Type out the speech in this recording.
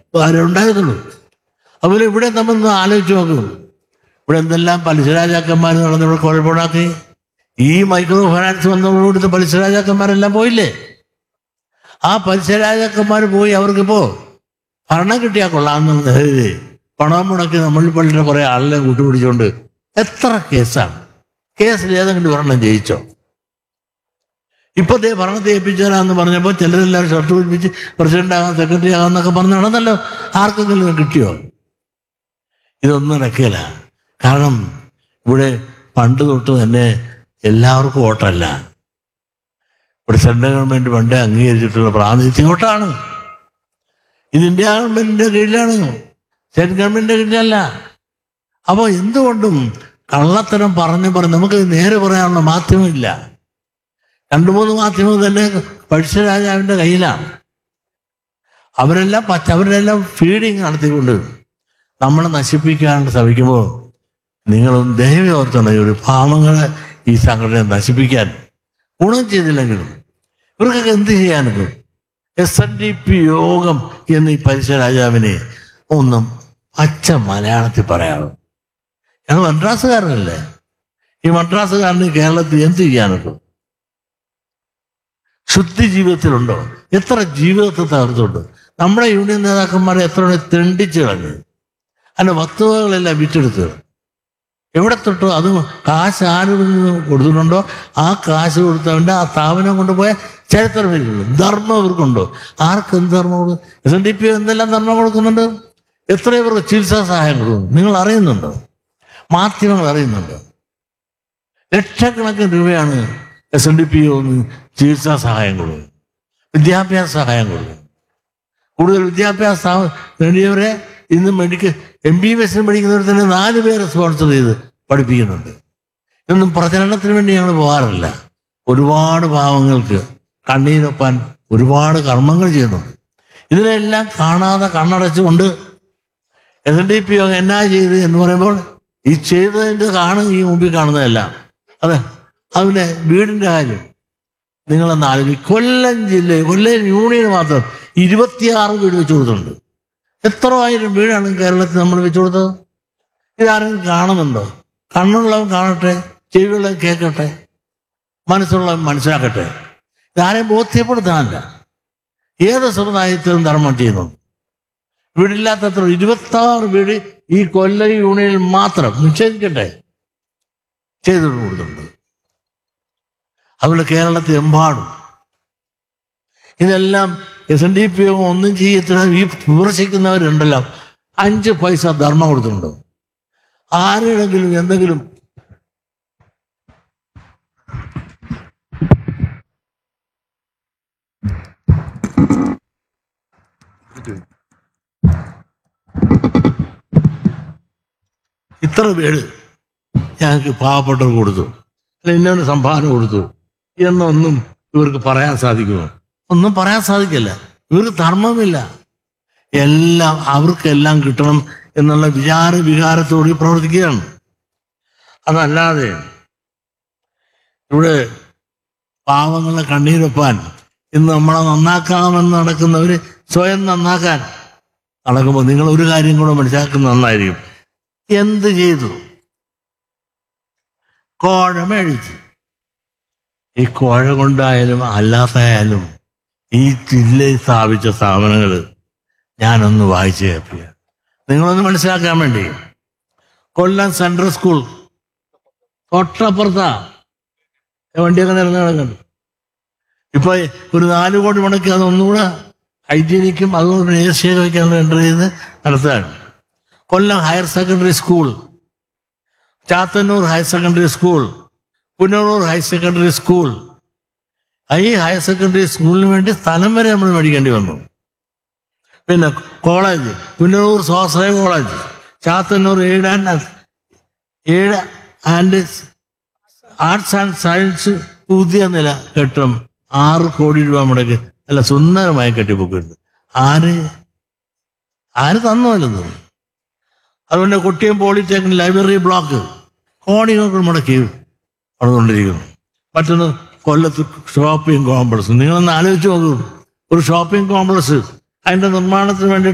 ആരേ ഉണ്ടായിരുന്നുള്ളൂ അതുപോലെ ഇവിടെ നമ്മളൊന്ന് ആലോചിച്ച് നോക്കും ഇവിടെ എന്തെല്ലാം പലിശ രാജാക്കന്മാർ നടന്ന് ഇവിടെ കുഴപ്പമുണ്ടാക്കി ഈ മൈക്രോ ഫൈനാൻസ് വന്നതോടുകൂടി പലിശ രാജാക്കന്മാരെല്ലാം പോയില്ലേ ആ പലിശ രാജാക്കന്മാർ പോയി അവർക്കിപ്പോ ഭരണം കിട്ടിയാൽ കൊള്ളാമെന്ന് കരുതി പണം മുടക്കി നമ്മൾ പള്ളിയുടെ കുറെ ആളിനെ കൂട്ടുപിടിച്ചുകൊണ്ട് എത്ര കേസാണ് കേസിൽ ഏതെങ്കിലും ഒരെണ്ണം ജയിച്ചോ ഇപ്പൊ ദേ ഭരണത്തെ ഏൽപ്പിച്ചാലാന്ന് പറഞ്ഞപ്പോൾ ചിലരെല്ലാവരും ഷർട്ട് പിടിപ്പിച്ച് പ്രസിഡന്റ് ആകാം സെക്രട്ടറി ആകാം എന്നൊക്കെ പറഞ്ഞ് നടന്നല്ലോ ആർക്കെങ്കിലും കിട്ടിയോ ഇതൊന്നും നടക്കില്ല കാരണം ഇവിടെ പണ്ട് തൊട്ട് തന്നെ എല്ലാവർക്കും വോട്ടല്ല ഇവിടെ സെൻട്രൽ ഗവൺമെന്റ് പണ്ടേ അംഗീകരിച്ചിട്ടുള്ള പ്രാതിനിധ്യ വോട്ടാണ് ഇത് ഇന്ത്യ ഗവൺമെന്റിന്റെ കീഴിലാണ് സ്റ്റേറ്റ് ഗവൺമെന്റിന്റെ കീഴിലല്ല അപ്പോൾ എന്തുകൊണ്ടും കള്ളത്തരം പറഞ്ഞു പറഞ്ഞ് നമുക്ക് നേരെ പറയാനുള്ള മാധ്യമമില്ല രണ്ടു മൂന്ന് മാധ്യമം തന്നെ പഴശ്ശരാജാവിന്റെ കയ്യിലാണ് അവരെല്ലാം പച്ച അവരെല്ലാം ഫീഡിങ് നടത്തിക്കൊണ്ട് നമ്മളെ നശിപ്പിക്കാൻ ശ്രമിക്കുമ്പോൾ നിങ്ങളൊന്ന് ദയവി ഓർത്തണം ഈ ഒരു പാവങ്ങളെ ഈ സംഘടന നശിപ്പിക്കാൻ ഗുണം ചെയ്തില്ലെങ്കിലും ഇവർക്കൊക്കെ എന്ത് ചെയ്യാനൊക്കെ എസ് എൻ ഡി പി യോഗം എന്ന് ഈ പരിസര രാജാവിനെ ഒന്നും പച്ച മലയാളത്തിൽ പറയാമോ ഞങ്ങൾ മദ്രാസുകാരനല്ലേ ഈ മദ്രാസുകാരന് കേരളത്തിൽ എന്ത് ചെയ്യാനൊക്കെ ശുദ്ധി ജീവിതത്തിലുണ്ടോ എത്ര ജീവിതത്തെ തകർത്തുണ്ട് നമ്മുടെ യൂണിയൻ നേതാക്കന്മാരെ എത്ര തെണ്ടിച്ചു കളഞ്ഞു അതിന്റെ വസ്തുവകളെല്ലാം വിറ്റെടുത്ത് എവിടെ തൊട്ടോ അത് കാശ് ആര് കൊടുത്തിട്ടുണ്ടോ ആ കാശ് കൊടുത്തവന്റെ ആ സ്ഥാപനം കൊണ്ടുപോയ ചരിത്രം ഇവരുള്ളൂ ധർമ്മം ഇവർക്കുണ്ടോ ആർക്ക് എന്ത് ധർമ്മം കൊടുക്കും എസ് എൻ ഡി പി എന്തെല്ലാം ധർമ്മം കൊടുക്കുന്നുണ്ട് എത്ര ഇവർക്ക് ചികിത്സാ സഹായം കൊടുക്കും നിങ്ങൾ അറിയുന്നുണ്ടോ മാധ്യമങ്ങൾ അറിയുന്നുണ്ടോ ലക്ഷക്കണക്കിന് രൂപയാണ് എസ് എൻ ഡി പി ഒന്ന് ചികിത്സാ സഹായം കൊടുക്കും വിദ്യാഭ്യാസ സഹായം കൊടുക്കും കൂടുതൽ വിദ്യാഭ്യാസ സ്ഥാപ- നേടിയവരെ ഇന്ന് മെഡിക്കൽ എം ബി ബി എസിന് പഠിക്കുന്നവർ തന്നെ നാല് പേരെ സ്പോൺസർ ചെയ്ത് പഠിപ്പിക്കുന്നുണ്ട് ഇതൊന്നും പ്രചരണത്തിന് വേണ്ടി ഞങ്ങൾ പോകാറില്ല ഒരുപാട് പാവങ്ങൾക്ക് കണ്ണീരൊപ്പാൻ ഒരുപാട് കർമ്മങ്ങൾ ചെയ്യുന്നുണ്ട് ഇതിനെല്ലാം കാണാതെ കണ്ണടച്ചുകൊണ്ട് എസ് എൻ ഡി പി എന്നാ ചെയ്ത് എന്ന് പറയുമ്പോൾ ഈ ചെയ്തതിൻ്റെ കാണും ഈ മുമ്പിൽ കാണുന്നതെല്ലാം അതെ അതിൻ്റെ വീടിൻ്റെ കാര്യം നിങ്ങളൊന്ന് ആലോചിക്കും കൊല്ലം ജില്ലയിൽ കൊല്ലം യൂണിയൻ മാത്രം ഇരുപത്തിയാറ് വീട് വെച്ചു കൊടുത്തിട്ടുണ്ട് എത്ര ആയിരം വീടാണ് കേരളത്തിൽ നമ്മൾ വെച്ചു കൊടുത്തത് ഇതാരെങ്കിലും കാണുന്നുണ്ടോ കണ്ണുള്ളവൻ കാണട്ടെ ചെവിയുള്ളവൻ കേൾക്കട്ടെ മനസ്സുള്ളവൻ മനസ്സിലാക്കട്ടെ ഇതാരെയും ബോധ്യപ്പെടുത്താനല്ല ഏത് സമുദായത്തിലും ധർമ്മം ചെയ്യുന്നുണ്ട് വീടില്ലാത്തത്ര ഇരുപത്തി ആറ് വീട് ഈ കൊല്ലം യൂണിയനിൽ മാത്രം നിഷേധിക്കട്ടെ ചെയ്തു കൊടുത്തിട്ടുണ്ട് അതുപോലെ കേരളത്തിൽ എമ്പാടും ഇതെല്ലാം എസ് എൻ ഡി പി ഒന്നും ചെയ്യത്തില്ല ഈ വിമർശിക്കുന്നവരുണ്ടല്ലോ അഞ്ച് പൈസ ധർമ്മം കൊടുത്തിട്ടുണ്ടോ ആരുടെങ്കിലും എന്തെങ്കിലും ഇത്ര പേര് ഞങ്ങൾക്ക് പാവപ്പെട്ടവർ കൊടുത്തു അല്ല ഇന്നൊരു സംഭാവന കൊടുത്തു എന്നൊന്നും ഇവർക്ക് പറയാൻ സാധിക്കുമോ ഒന്നും പറയാൻ സാധിക്കില്ല ഇവർക്ക് ധർമ്മമില്ല എല്ലാം അവർക്കെല്ലാം കിട്ടണം എന്നുള്ള വിചാര വികാരത്തോടെ പ്രവർത്തിക്കുകയാണ് അതല്ലാതെ ഇവിടെ പാവങ്ങളെ കണ്ണീരൊപ്പാൻ ഇന്ന് നമ്മളെ നന്നാക്കാമെന്ന് നടക്കുന്നവര് സ്വയം നന്നാക്കാൻ നടക്കുമ്പോൾ നിങ്ങൾ ഒരു കാര്യം കൂടെ മനസ്സിലാക്കുന്നത് നന്നായിരിക്കും എന്ത് ചെയ്തു കോഴ മേടിച്ചു ഈ കോഴ കൊണ്ടായാലും അല്ലാത്തായാലും ഈ ജില്ലയിൽ സ്ഥാപിച്ച സ്ഥാപനങ്ങൾ ഞാനൊന്ന് വായിച്ചു കേൾപ്പില്ല നിങ്ങളൊന്ന് മനസ്സിലാക്കാൻ വേണ്ടി കൊല്ലം സെൻട്രൽ സ്കൂൾ തൊട്ടപ്പുറത്താ ഈ വണ്ടിയൊക്കെ നിരന്ന് കിടക്കുന്നു ഇപ്പൊ ഒരു നാല് കോടി മുടക്കി അതൊന്നുകൂടെ ഹൈജീനിക്കും അതുകൊണ്ട് എ സി വയ്ക്കാൻ എൻ്റർ ചെയ്ത് നടത്തുകയാണ് Kollam higher secondary school Chathannoor higher secondary school Punalur higher secondary school ഈ ഹയർ സെക്കൻഡറി സ്കൂളിന് വേണ്ടി സ്ഥലം വരെ നമ്മൾ മേടിക്കേണ്ടി വന്നു പിന്നെ കോളേജ് പുനലൂർ സ്വാശ്രയ college Chathannur aid and aid and arts and science പുതിയ നില കെട്ടിടം ആറ് കോടി രൂപ മുടക്കി അല്ല സുന്ദരമായി കെട്ടിപ്പൊക്കുന്നുണ്ട് ആര് ആര് തന്നല്ലോ അതുകൊണ്ട് കൊട്ടിയം പോളിടെക്നിക് ലൈബ്രറി ബ്ലോക്ക് കോടികൾ മുടക്കി പണിതുകൊണ്ടിരിക്കുന്നു മറ്റൊന്ന് കൊല്ലത്ത് ഷോപ്പിംഗ് കോംപ്ലക്സ് നിങ്ങളൊന്ന് ആലോചിച്ച് നോക്കൂ ഒരു ഷോപ്പിംഗ് കോംപ്ലക്സ് അതിന്റെ നിർമ്മാണത്തിന് വേണ്ടി